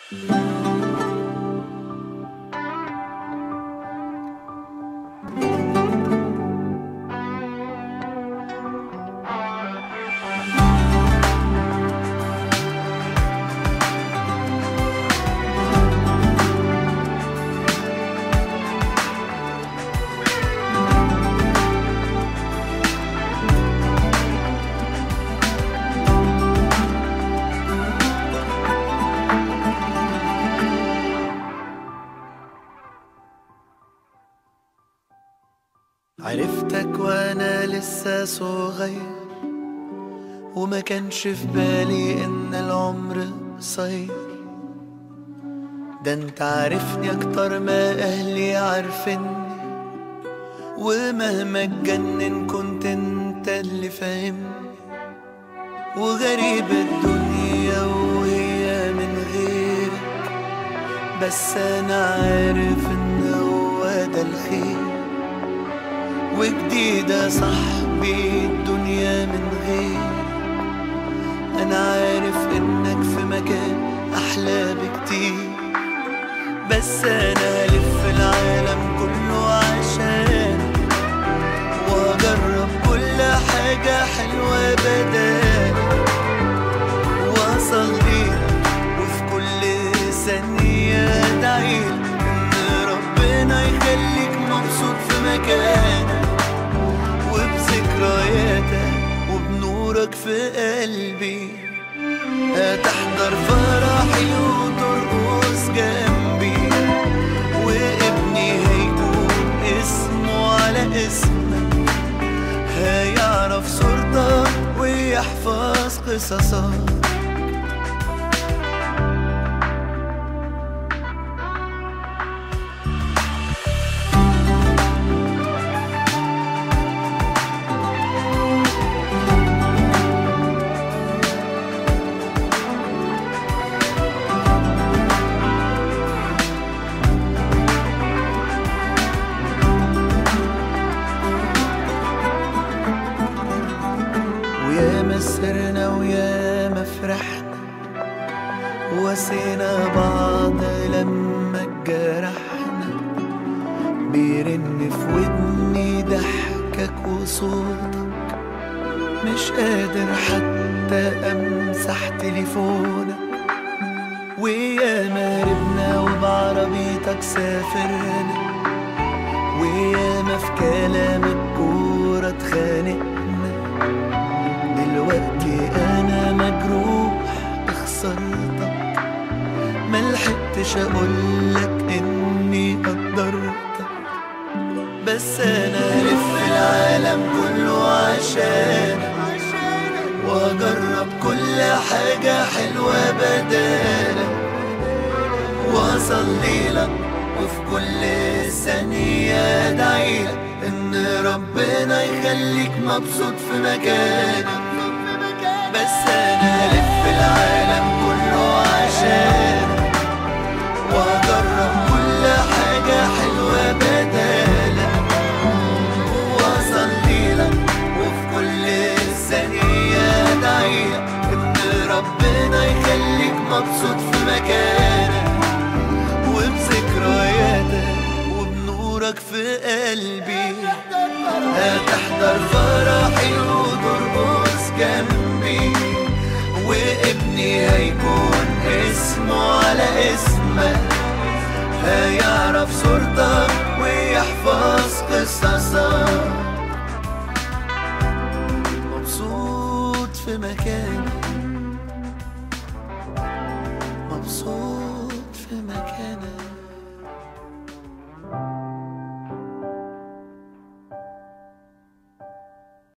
عرفتك وانا لسه صغير وما كانش في بالي ان العمر قصير ده انت عارفني اكتر ما اهلي عارفيني ومهما اتجنن كنت انت اللي فاهمني وغريب الدنيا وهي من غيرك بس انا عارف ان هو ده الخير وجديدة صاحبي الدنيا من غير أنا عارف إنك في مكان أحلى بكتير بس أنا هلف العالم كله عشان وأجرب كل حاجة حلوة بدال وأصلي وفي كل ثانية أدعيلك إن ربنا يخليك مبسوط في مكانك وبذكرياتك وبنورك في قلبي هتحضر فرحي وترقص جنبي وابني هيكون اسمه على اسمك هيعرف صورتك ويحفظ قصصك وياما سرنا وياما فرحنا وسينا بعض لما اتجرحنا بيرن في ودني ضحكك وصوتك مش قادر حتى امسح تليفونك وياما ربنا وبعربيتك سافرنا وياما في كلامك كورة اتخانقنا دلوقتي انا مجروح بخسارتك ملحقتش اقولك اني قدرتك بس انا الف العالم كله عشانك واجرب كل حاجة حلوة بدالك واصلي لك وفي كل ثانية ادعيلك ان ربنا يخليك مبسوط في مكانك بس انا الف العالم كله عشانك واجرب كل حاجة حلوة بدالك واصلي لك وفي كل ثانية ادعيلك ان ربنا يخليك مبسوط في مكانك وبذكرياتك وبنورك في قلبي هتحضر فرحي وترقص جنبي وابني هيكون اسمه على اسمك هيعرف صورتك ويحفظ قصصك مبسوط في مكاني